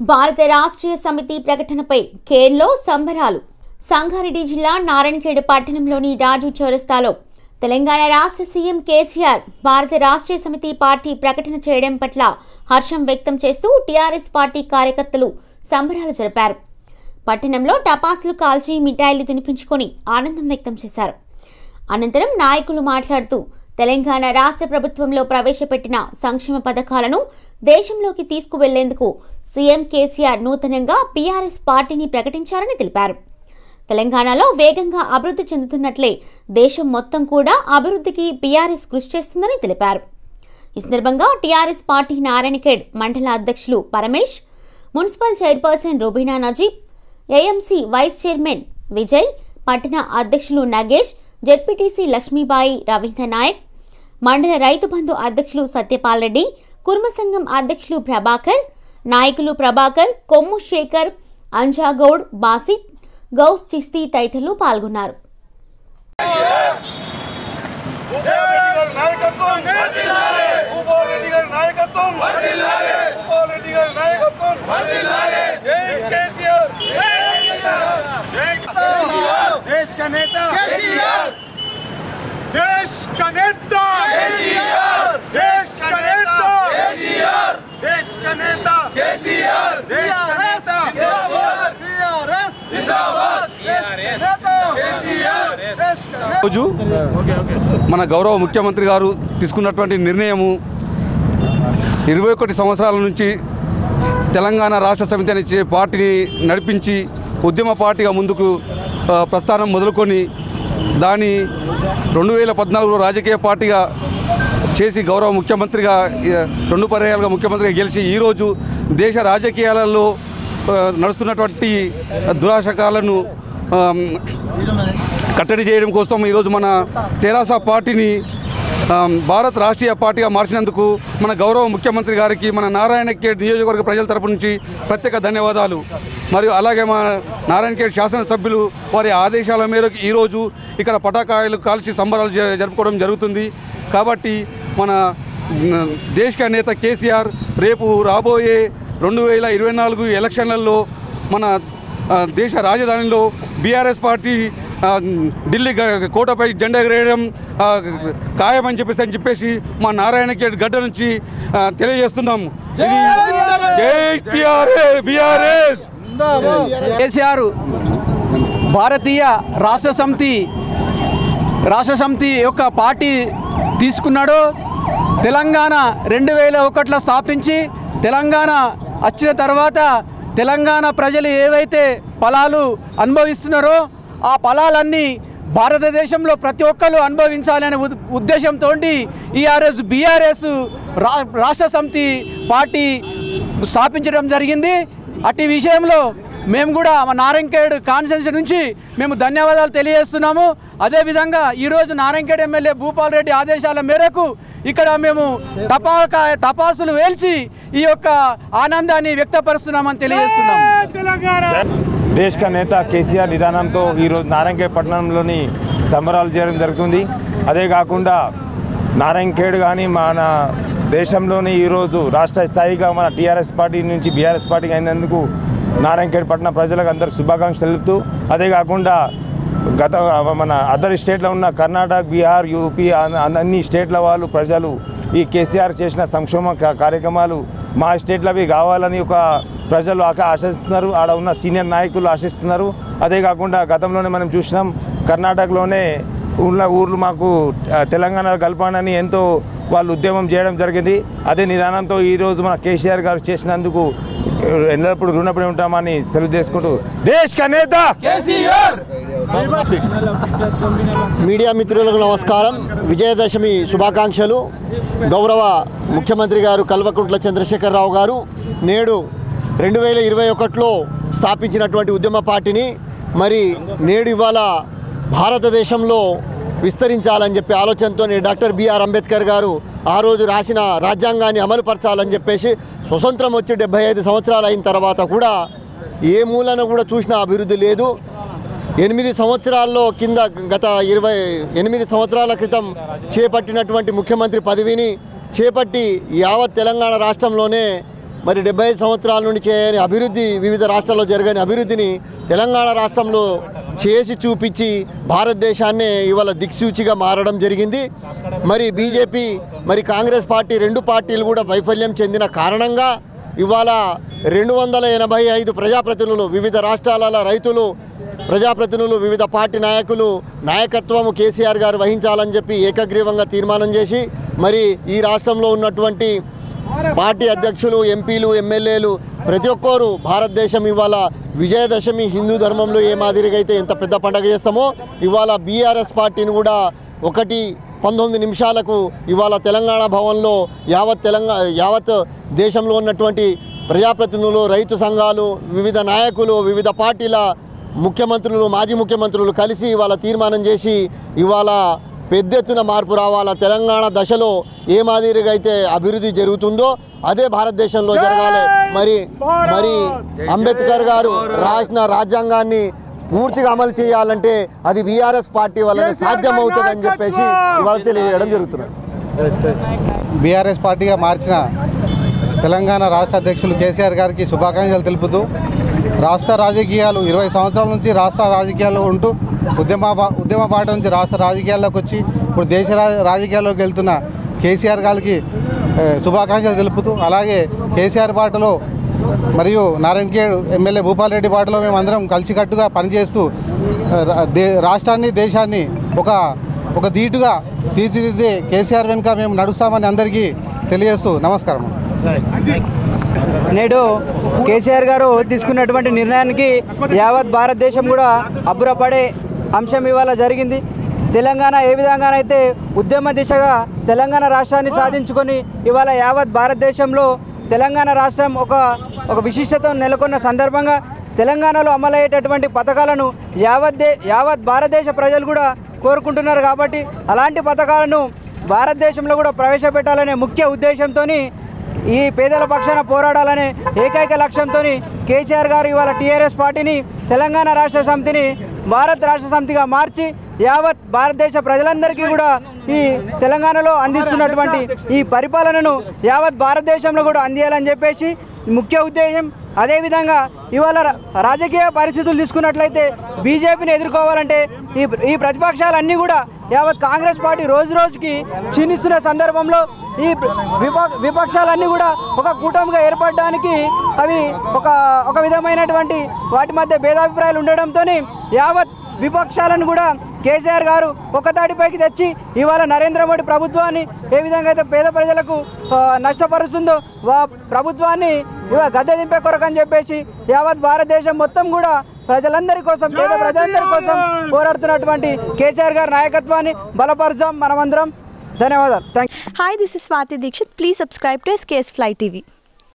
భారత రాష్ట్రీయ సమితి ప్రకటనపై కేర్లో సంబరాలు సంగారెడ్డి జిల్లా నారాయణఖేడ్ పట్టణంలోని రాజు చౌరస్తాలో తెలంగాణ రాష్ట్ర సీఎం కేసీఆర్ భారత రాష్ట్రీయ సమితి పార్టీ ప్రకటన చేయడం పట్ల హర్షం వ్యక్తం చేస్తూ టీఆర్ఎస్ పార్టీ కార్యకర్తలు సంబరాలు జరిపారు పట్టణంలో టపాసులు కాల్చి మిఠాయిలు తినిపించుకొని ఆనందం వ్యక్తం చేశారు అనంతరం నాయకులు మాట్లాడుతూ తెలంగాణ రాష్ట్ర ప్రభుత్వంలో ప్రవేశపెట్టిన సంక్షేమ పథకాలను దేశంలోకి తీసుకువెళ్లేందుకు సీఎం కేసీఆర్ నూతనంగా బీఆర్ఎస్ పార్టీని ప్రకటించారని తెలిపారు తెలంగాణలో వేగంగా అభివృద్ధి చెందుతున్నట్లే దేశం మొత్తం కూడా అభివృద్ధికి బీఆర్ఎస్ కృషి చేస్తుందని తెలిపారు ఈ సందర్భంగా టీఆర్ఎస్ పార్టీ నారాయణఖేడ్ మండల అధ్యక్షులు Paramesh municipal chairperson Rubina Najeeb AMC vice chairman Vijay పట్టణ అధ్యక్షులు నగేష్ జెడ్పీటీసీ లక్ష్మీబాయి రవీంద్ర నాయక్ మండల రైతు బంధు అధ్యక్షులు సత్యపాల్ రెడ్డి కుర్మ సంఘం అధ్యక్షులు ప్రభాకర్ నాయకులు ప్రభాకర్ కొమ్ము శేఖర్ అంజాగౌడ్ బాసిత్ గౌస్ చిస్తీ తదితరులు పాల్గొన్నారు నాయకత్వం భూపాలరెడ్డి గారి నాయకత్వం భూపాలరెడ్డి గారి నాయకత్వం జై కేసీఆర్ देश का नेता देश का नेता देश का नेता देश का नेता देश का नेता రోజు మన గౌరవ ముఖ్యమంత్రి గారు తీసుకున్నటువంటి నిర్ణయము ఇరవై ఒకటి సంవత్సరాల నుంచి తెలంగాణ రాష్ట్ర సమితి అనే చే- పార్టీని నడిపించి ఉద్యమ పార్టీగా ముందుకు ఆ, ప్రస్థానం మొదలుకొని దాని రెండు వేల పద్నాలుగులో రాజకీయ పార్టీగా చేసి గౌరవ ముఖ్యమంత్రిగా ఆ, రెండు పర్యాయాలుగా ముఖ్యమంత్రిగా గెలిచి ఈరోజు దేశ రాజకీయాలలో ఆ, నడుస్తున్నటువంటి దురాశకాలను ఆమ్, కట్టడి చేయడం కోసం ఈరోజు మన తెరాస పార్టీని ఆమ్, భారత్ రాష్ట్రీయ పార్టీగా మార్చినందుకు మన గౌరవ ముఖ్యమంత్రి గారికి మన నారాయణ ఖేడ్ నియోజకవర్గ ప్రజల తరపు నుంచి ప్రత్యేక ధన్యవాదాలు మరియు అలాగే మా నారాయణ ఖేడ్ శాసనసభ్యులు వారి ఆదేశాల మేరకు ఈరోజు ఇక్కడ పటాకాయలు కాల్చి సంబరాలు జ- జరుపుకోవడం జరుగుతుంది కాబట్టి మన మ్, దేశ నేత కేసీఆర్ రేపు రాబోయే రెండు వేల ఇరవై నాలుగు ఎలక్షన్లలో మన ఆ, దేశ రాజధానిలో బీఆర్ఎస్ పార్టీ ఆ, ఢిల్లీ గ- కోటపై జెండా ఎగరేయడం ఆ, ఖాయమని చెప్పేసి అని చెప్పేసి మా నారాయణ ఖేడ్ గడ్డ నుంచి ఆ, తెలియజేస్తున్నాం ఇది జై టిఆర్ఎస్ బీఆర్ఎస్ కేసీఆర్ భారతీయ రాష్ట్ర సమితి రాష్ట్ర సమితి యొక్క పార్టీ తీసుకున్నాడు తెలంగాణ రెండు వేల ఒకటిలో స్థాపించి తెలంగాణ వచ్చిన తర్వాత తెలంగాణ ప్రజలు ఏవైతే ఫలాలు అనుభవిస్తున్నారో ఆ ఫలాలన్నీ భారతదేశంలో ప్రతి ఒక్కరు అనుభవించాలనే ఉద్- ఉద్దేశంతో ఈఆర్ఎస్ బీఆర్ఎస్ రా రాష్ట్ర సమితి పార్టీ స్థాపించడం జరిగింది అట్టి విషయంలో మేము కూడా మా నారాయణఖేడ్ కాన్స్టిట్యూన్సీ నుంచి మేము ధన్యవాదాలు తెలియజేస్తున్నాము అదేవిధంగా ఈరోజు నారాయణఖేడ్ ఎమ్మెల్యే భూపాల్ రెడ్డి ఆదేశాల మేరకు ఇక్కడ మేము టపాకా టపాసులు వేల్చి ఈ యొక్క ఆనందాన్ని వ్యక్తపరుస్తున్నామని తెలియజేస్తున్నాము దేశ్ కా నేత కేసీఆర్ నిదానంతో ఈరోజు నారాయణఖేడ్ పట్టణంలోని సంబరాలు చేయడం జరుగుతుంది అదే కాకుండా నారాయణఖేడ్ కానీ మన దేశంలోని ఈరోజు రాష్ట్ర స్థాయిగా మన టీఆర్ఎస్ పార్టీ నుంచి బీఆర్ఎస్ పార్టీకి అయినందుకు నారాయణఖేడ్ పట్టణ ప్రజలకు అందరు శుభాకాంక్షలు తెలుపుతూ అదే కాకుండా గత మన అదర్ స్టేట్లో ఉన్న కర్ణాటక బీహార్ యూపీ అన్- అన్ని స్టేట్ల వాళ్ళు ప్రజలు ఈ కేసీఆర్ చేసిన సంక్షేమ కా- కార్యక్రమాలు మా స్టేట్లో అవి కావాలని ఒక ప్రజలు ఆక ఆశిస్తున్నారు ఆడ ఉన్న సీనియర్ నాయకులు ఆశిస్తున్నారు అదే కాకుండా గతంలోనే మనం చూసినాం కర్ణాటకలోనే ఉన్న ఊర్లు మాకు ఆ, తెలంగాణలో కలపాలని ఎంతో వాళ్ళు ఉద్యమం చేయడం జరిగింది అదే నిదానంతో ఈరోజు మన కేసీఆర్ గారు చేసినందుకు ఎల్లప్పుడూ రుణపడి ఉంటామని తెలియజేసుకుంటూ దేశ్ కా నేత మీడియా మిత్రులకు నమస్కారం విజయదశమి శుభాకాంక్షలు గౌరవ ముఖ్యమంత్రి గారు కల్వకుంట్ల చంద్రశేఖరరావు గారు నేడు రెండు వేల ఇరవై ఒకటిలో స్థాపించినటువంటి ఉద్యమ పార్టీని మరి నేడు ఇవాళ భారతదేశంలో విస్తరించాలని చెప్పి ఆలోచనతో డాక్టర్ బిఆర్ అంబేద్కర్ గారు ఆ రోజు రాసిన రాజ్యాంగాన్ని అమలుపరచాలని చెప్పేసి స్వతంత్రం వచ్చి డెబ్బై ఐదు సంవత్సరాలు అయిన తర్వాత కూడా ఏ మూలన కూడా చూసిన అభివృద్ధి లేదు ఎనిమిది సంవత్సరాల్లో కింద గత ఇరవై ఎనిమిది సంవత్సరాల క్రితం చేపట్టినటువంటి ముఖ్యమంత్రి పదవిని చేపట్టి యావత్ తెలంగాణ రాష్ట్రంలోనే మరి డెబ్బై ఐదు సంవత్సరాల నుండి చేయని అభివృద్ధి వివిధ రాష్ట్రాల్లో జరగని అభివృద్ధిని తెలంగాణ రాష్ట్రంలో చేసి చూపించి భారతదేశాన్నే ఇవాళ దిక్సూచిగా మారడం జరిగింది మరి బీజేపీ మరి కాంగ్రెస్ పార్టీ రెండు పార్టీలు కూడా వైఫల్యం చెందిన కారణంగా ఇవాళ రెండు వందల ఎనభై ఐదు ప్రజాప్రతినిధులు వివిధ రాష్ట్రాల రైతులు ప్రజాప్రతినిధులు వివిధ పార్టీ నాయకులు నాయకత్వము కేసీఆర్ గారు వహించాలని చెప్పి ఏకగ్రీవంగా తీర్మానం చేసి మరి ఈ రాష్ట్రంలో ఉన్నటువంటి పార్టీ అధ్యక్షులు ఎంపీలు ఎమ్మెల్యేలు ప్రతి ఒక్కరు భారతదేశం ఇవాళ విజయదశమి హిందూ ధర్మంలో ఏ మాదిరిగా అయితే ఎంత పెద్ద పండగ చేస్తామో ఇవాళ బీఆర్ఎస్ పార్టీని కూడా ఒకటి పంతొమ్మిది నిమిషాలకు ఇవాళ తెలంగాణ భవన్లో యావత్ తెలంగాణ యావత్ దేశంలో ఉన్నటువంటి ప్రజాప్రతినిధులు రైతు సంఘాలు వివిధ నాయకులు వివిధ పార్టీల ముఖ్యమంత్రులు మాజీ ముఖ్యమంత్రులు కలిసి ఇవాళ తీర్మానం చేసి ఇవాళ పెద్ద ఎత్తున మార్పు రావాలా తెలంగాణ దశలో ఏ మాదిరిగా అయితే అభివృద్ధి జరుగుతుందో అదే భారతదేశంలో జరగాలి మరి మరి అంబేద్కర్ గారు రాసిన రాజ్యాంగాన్ని పూర్తిగా అమలు చేయాలంటే అది బీఆర్ఎస్ పార్టీ వల్లనే సాధ్యమవుతుందని చెప్పేసి ఇవాళ తెలియజేయడం జరుగుతున్నది బీఆర్ఎస్ పార్టీగా మార్చిన తెలంగాణ రాష్ట్ర అధ్యక్షులు కేసీఆర్ గారికి శుభాకాంక్షలు తెలుపుతూ రాష్ట్ర రాజకీయాలు ఇరవై సంవత్సరాల నుంచి రాష్ట్ర రాజకీయాల్లో ఉంటూ ఉద్యమ బా- ఉద్యమ బాట నుంచి రాష్ట్ర రాజకీయాల్లోకి వచ్చి ఇప్పుడు దేశ రా- రాజకీయాల్లోకి వెళ్తున్న కేసీఆర్ గారికి ఏ, శుభాకాంక్షలు తెలుపుతూ అలాగే కేసీఆర్ బాటలో మరియు నారాయణఖేడ్ ఎమ్మెల్యే భూపాల్ రెడ్డి బాటలో మేము అందరం కలిసికట్టుగా పనిచేస్తూ ఆ, రా- దే రాష్ట్రాన్ని దేశాన్ని ఒక ఒక ధీటుగా తీర్చిదిద్దే కేసీఆర్ వెనుక మేము నడుస్తామని అందరికీ తెలియజేస్తూ నమస్కారం నేడు కేసీఆర్ గారు తీసుకున్నటువంటి నిర్ణయానికి యావత్ భారతదేశం కూడా అబ్బురపడే అంశం ఇవాళ జరిగింది తెలంగాణ ఏ విధంగానైతే ఉద్యమ దిశగా తెలంగాణ రాష్ట్రాన్ని సాధించుకొని ఇవాళ యావత్ భారతదేశంలో తెలంగాణ రాష్ట్రం ఒక ఒక విశిష్టత నెలకొన్న సందర్భంగా తెలంగాణలో అమలయ్యేటటువంటి పథకాలను యావత్ దే యావత్ భారతదేశ ప్రజలు కూడా కోరుకుంటున్నారు కాబట్టి అలాంటి పథకాలను భారతదేశంలో కూడా ప్రవేశపెట్టాలనే ముఖ్య ఉద్దేశంతో ఈ పేదల పక్షాన పోరాడాలనే ఏకైక లక్ష్యంతో కేసీఆర్ గారు ఇవాళ టీఆర్ఎస్ పార్టీని తెలంగాణ రాష్ట్ర సమితిని భారత్ రాష్ట్ర సమితిగా మార్చి యావత్ భారతదేశ ప్రజలందరికీ కూడా ఈ తెలంగాణలో అందిస్తున్నటువంటి ఈ పరిపాలనను యావత్ భారతదేశంలో కూడా అందియాలని చెప్పేసి ముఖ్య ఉద్దేశం అదేవిధంగా ఇవాళ రా- రాజకీయ పరిస్థితులు తీసుకున్నట్లయితే బీజేపీని ఎదుర్కోవాలంటే ఈ ఈ ప్రతిపక్షాలన్నీ కూడా యావత్ కాంగ్రెస్ పార్టీ రోజు రోజుకి క్షీణిస్తున్న సందర్భంలో ఈ విప విపక్షాలన్నీ కూడా ఒక కూటమిగా ఏర్పడడానికి అవి ఒక ఒక విధమైనటువంటి వాటి మధ్య భేదాభిప్రాయాలు ఉండడంతో యావత్ విపక్షాలను కూడా కేసీఆర్ గారు ఒక తాటిపైకి తెచ్చి ఇవాళ నరేంద్ర మోడీ ప్రభుత్వాన్ని ఏ విధంగా అయితే పేద ప్రజలకు ఆ, నష్టపరుస్తుందో వా ప్రభుత్వాన్ని ఇవాళ గద్దె దింపే కొరకని చెప్పేసి యావత్ భారతదేశం మొత్తం కూడా ప్రజలందరి కోసం పేద ప్రజలందరి కోసం పోరాడుతున్నటువంటి కేసీఆర్ గారి నాయకత్వాన్ని బలపరుచాం మనమందరం ధన్యవాదాలు thank Hi, this is Swati Dikshit. Please subscribe to SKS Fly TV.